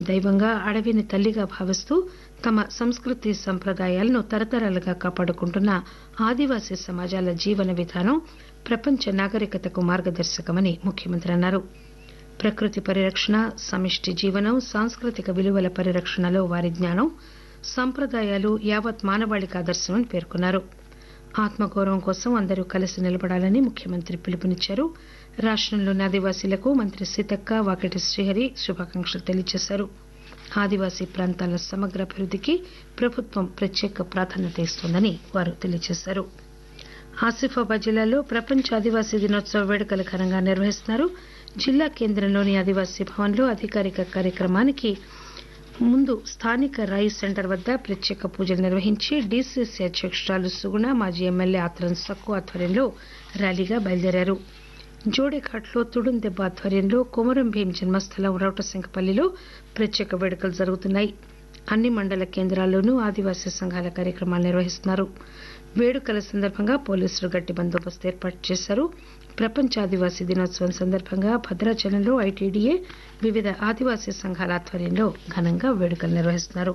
దైవంగా అడవిని తల్లిగా భావిస్తూ తమ సంస్కృతి సంప్రదాయాలను తరతరాలుగా కాపాడుకుంటున్న ఆదివాసీ సమాజాల జీవన విధానం ప్రపంచ నాగరికతకు మార్గదర్శకమని ముఖ్యమంత్రి అన్నారు ప్రకృతి పరిరక్షణ సమిష్టి జీవనం సాంస్కృతిక విలువల పరిరక్షణలో వారి జ్ఞానం సంప్రదాయాలు యావత్ మానవాళికి ఆదర్శమని పేర్కొన్నారు ఆత్మగౌరవం కోసం అందరూ కలిసి నిలబడాలని ముఖ్యమంత్రి పిలుపునిచ్చారు రాష్టంలోని ఆదివాసీలకు మంత్రి సీతక్క వాకటి శ్రీహరి శుభాకాంక్షలు తెలియజేశారు ఆదివాసీ ప్రాంతాల సమగ్ర అభివృద్దికి ప్రభుత్వం ప్రత్యేక ప్రాధాన్యత ఇస్తోందని వారు తెలియజేశారు ఆసిఫాబాద్ జిల్లాలో ప్రపంచ ఆదివాసీ దినోత్సవ వేడుకలు ఘనంగా నిర్వహిస్తున్నారు జిల్లా కేంద్రంలోని ఆదివాసీ భవన్లో అధికారిక కార్యక్రమానికి ముందు స్థానిక రైస్ సెంటర్ వద్ద ప్రత్యేక పూజలు నిర్వహించి డీసీసీ అధ్యక్షురాలు సుగుణ మాజీ ఎమ్మెల్యే ఆత్రం సక్కు ఆధ్వర్యంలో ర్యాలీగా బయలుదేరారు జోడేఘాట్లో తుడుందెబ్బ ఆధ్వర్యంలో కొమరం భీం జన్మస్థలం రౌటసింగపల్లిలో ప్రత్యేక వేడుకలు జరుగుతున్నాయి అన్ని మండల కేంద్రాల్లోనూ ఆదివాసీ సంఘాల కార్యక్రమాలు నిర్వహిస్తున్నారు వేడుకల సందర్భంగా పోలీసులు గట్టి బందోబస్తు ఏర్పాటు చేశారు ప్రపంచ ఆదివాసీ దినోత్సవం సందర్భంగా భద్రాచలంలో ఐటీడీఏ వివిధ ఆదివాసీ సంఘాల ఆధ్వర్యంలో ఘనంగా వేడుకలు నిర్వహిస్తున్నారు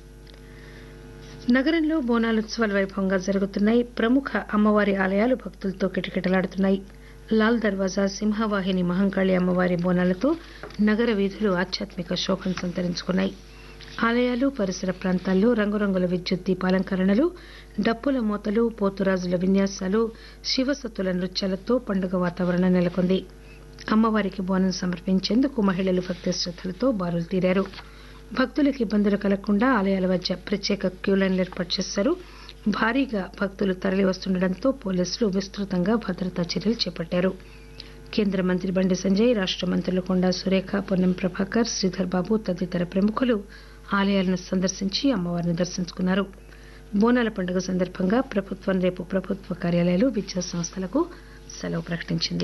నగరంలో బోనాలుత్సవాలు వైభవంగా జరుగుతున్నాయి ప్రముఖ అమ్మవారి ఆలయాలు భక్తులతో కిటకిటలాడుతున్నాయి లాల్ దర్వాజా సింహవాహిని మహంకాళి అమ్మవారి బోనాలతో నగర వీధులు ఆధ్యాత్మిక శోభను సంతరించుకున్నాయి ఆలయాలు పరిసర ప్రాంతాల్లో రంగురంగుల విద్యుత్ దీపాలంకరణలు డప్పుల మూతలు పోతురాజుల విన్యాసాలు శివసత్తుల నృత్యాలతో పండుగ వాతావరణం నెలకొంది అమ్మవారికి బోనం సమర్పించేందుకు మహిళలు భక్తి శ్రద్దలతో బారులు తీరారు భక్తులకు ఇబ్బందులు కలగకుండా ఆలయాల వద్ద ప్రత్యేక క్యూలైన్లు ఏర్పాటు చేశారు భారీగా భక్తులు తరలి వస్తుండటంతో పోలీసులు విస్తృతంగా భద్రతా చర్యలు చేపట్టారు కేంద్ర మంత్రి బండి సంజయ్ రాష్ట మంత్రులు కొండా సురేఖ పొన్నం ప్రభాకర్ శ్రీధర్ బాబు తదితర ప్రముఖులు ఆలయాలను సందర్శించి అమ్మవారిని దర్శించుకున్నారు బోనాల పండుగ సందర్భంగా ప్రభుత్వం రేపు ప్రభుత్వ కార్యాలయాలు విద్యా సంస్థలకు సెలవు ప్రకటించింది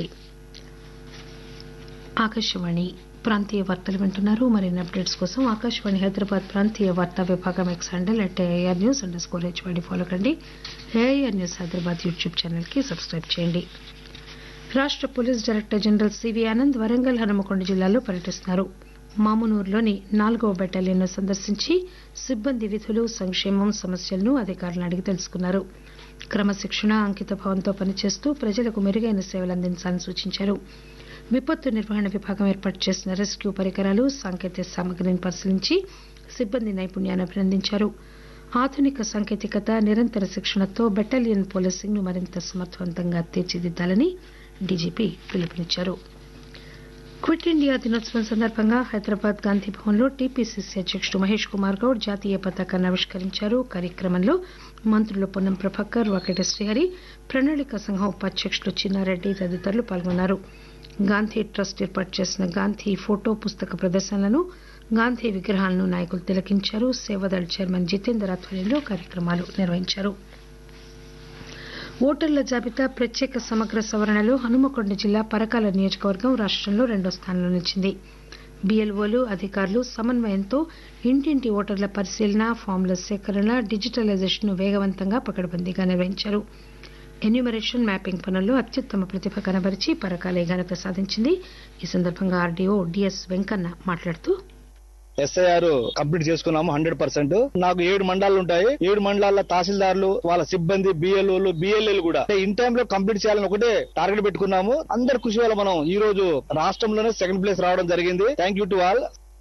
ఆకాశవాణి ప్రాంతీయ వార్తలు వింటున్నారు మరిన్ని అప్డేట్స్ కోసం ఆకాశవాణి హైదరాబాద్ ప్రాంతీయ వార్తా విభాగం X handle at AIR news underscore HYD follow కండి AIR news Hyderabad YouTube channel కి సబ్స్క్రైబ్ చేయండి రాష్ట police director general C V Anand Warangal Hanumakonda జిల్లాలో పర్యటిస్తున్నారు మామునూరులోని నాలుగవ బెటాలియన్ను సందర్శించి సిబ్బంది విధులు సంక్షేమం సమస్యలను అధికారులను అడిగి తెలుసుకున్నారు క్రమశిక్షణ అంకితభావంతో పనిచేస్తూ ప్రజలకు మెరుగైన సేవలు అందించాలని సూచించారు విపత్తు నిర్వహణ విభాగం ఏర్పాటు చేసిన రెస్క్యూ పరికరాలు సాంకేతిక సామగ్రిని పరిశీలించి సిబ్బంది నైపుణ్యాన్ని అభినందించారు ఆధునిక సాంకేతికత నిరంతర శిక్షణతో బెటాలియన్ పోలీసింగ్ ను మరింత సమర్థవంతంగా తీర్చిదిద్దాలని డీజీపీ పిలుపునిచ్చారు క్విట్ ఇండియా దినోత్సవం సందర్భంగా హైదరాబాద్ గాంధీ భవన్ లో టీపీసీసీ అధ్యకుడు మహేష్ కుమార్ గౌడ్ జాతీయ పతాకాన్ని ఆవిష్కరించారు కార్యక్రమంలో మంత్రులు పొన్నం ప్రభాకర్ వాకటి శ్రీహరి ప్రణాళిక సంఘం ఉపాధ్యకులు చిన్నారెడ్డి తదితరులు పాల్గొన్నారు గాంధీ ట్రస్ట్ ఏర్పాటు చేసిన గాంధీ ఫోటో పుస్తక ప్రదర్శనలను గాంధీ విగ్రహాలను నాయకులు తిలకించారు సేవాదళ్ చైర్మన్ జితేందర్ ఆధ్వర్యంలో కార్యక్రమాలు నిర్వహించారు ఓటర్ల జాబితా ప్రత్యేక సమగ్ర సవరణలో హనుమకొండ జిల్లా పరకాల నియోజకవర్గం రాష్టంలో రెండో స్థానంలో నిలిచింది బీఎల్ఓలు అధికారులు సమన్వయంతో ఇంటింటి ఓటర్ల పరిశీలన ఫామ్ల సేకరణ డిజిటలైజేషన్ వేగవంతంగా పకడ్బందీగా నిర్వహించారు ఎన్యూమరేషన్ మ్యాపింగ్ పనుల్లో అత్యుత్తమ ప్రతిభ కనబరిచి పరకాల ఘనత సాధించింది ఈ సందర్భంగా ఆర్డీఓ డిఎస్ వెంకన్న మాట్లాడుతూ ఎస్ఐఆర్ కంప్లీట్ చేసుకున్నాము హండ్రెడ్ పర్సెంట్ నాకు ఏడు మండలాలు ఉంటాయి ఏడు మండలాల తహసీల్దార్లు వాళ్ళ సిబ్బంది బిఎల్ఓలు బిఎల్ఏలు కూడా ఇన్ టైమ్ లో కంప్లీట్ చేయాలని ఒకటే టార్గెట్ పెట్టుకున్నాము అందరి కృషి వల్ల మనం ఈ రోజు రాష్ట్రంలోనే సెకండ్ ప్లేస్ రావడం జరిగింది థ్యాంక్ యూ టు ఆల్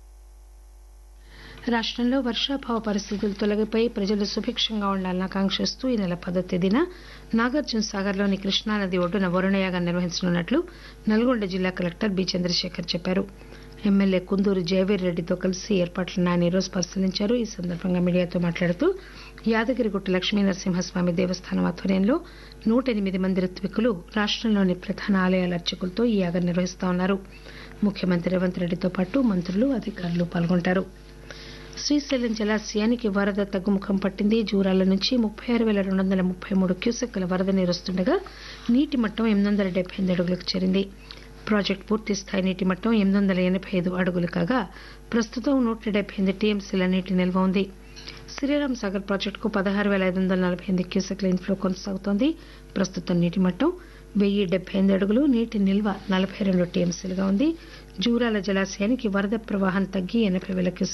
రాష్టంలో వర్షాభావ పరిస్థితులు తొలగిపోయి ప్రజలు సుభిక్షంగా ఉండాలని ఆకాంక్షిస్తూ ఈ నెల పదో తేదీన నాగార్జున సాగర్లోని కృష్ణానది ఒడ్డున వరుణయాగం నిర్వహించనున్నట్లు నల్గొండ జిల్లా కలెక్టర్ బి చంద్రశేఖర్ చెప్పారు ఎమ్మెల్యే కుందూరు జయవీర్ రెడ్డితో కలిసి ఏర్పాట్లను ఆయన ఈరోజు పరిశీలించారు ఈ సందర్భంగా మీడియాతో మాట్లాడుతూ యాదగిరిగుట్ట లక్ష్మీ నరసింహస్వామి దేవస్థానం ఆధ్వర్యంలో నూట ఎనిమిది మంది ఋత్వికులు రాష్టంలోని ప్రధాన ఆలయాల అర్చకులతో ఈ యాగం నిర్వహిస్తా ఉన్నారు ముఖ్యమంత్రి రేవంత్ రెడ్డితో పాటు మంత్రులు అధికారులు పాల్గొంటారు శ్రీశైలం జలాశయానికి వరద తగ్గుముఖం పట్టింది జూరాల నుంచి ముప్పై ఆరు వేల రెండు వందల ముప్పై మూడు క్యూసెక్కుల వరద నీరు వస్తుండగా నీటి మట్టం ఎనిమిది వందల డెబ్బై ఎనిమిది అడుగులకు చేరింది ప్రాజెక్టు పూర్తి స్థాయి నీటి మట్టం ఎనిమిది వందల ఎనభై ఐదు అడుగులు కాగా ప్రస్తుతం నూట డెబ్బై ఎనిమిది టీఎంసీల నీటి నిల్వ ఉంది శ్రీరామ్ సాగర్ ప్రాజెక్టుకు పదహారు వేల ఐదు వందల నలభై ఎనిమిది క్యూసెక్ల ఇన్ఫ్లో కొనసాగుతోంది ప్రస్తుతం నీటి మట్టం వెయ్యి డెబ్బై ఎనిమిది అడుగులు నీటి నిల్వ నలభై రెండు టీఎంసీలుగా ఉంది జూరాల జలాశయానికి వరద ప్రవాహం తగ్గి ఎనభై వేల క్యూసెక్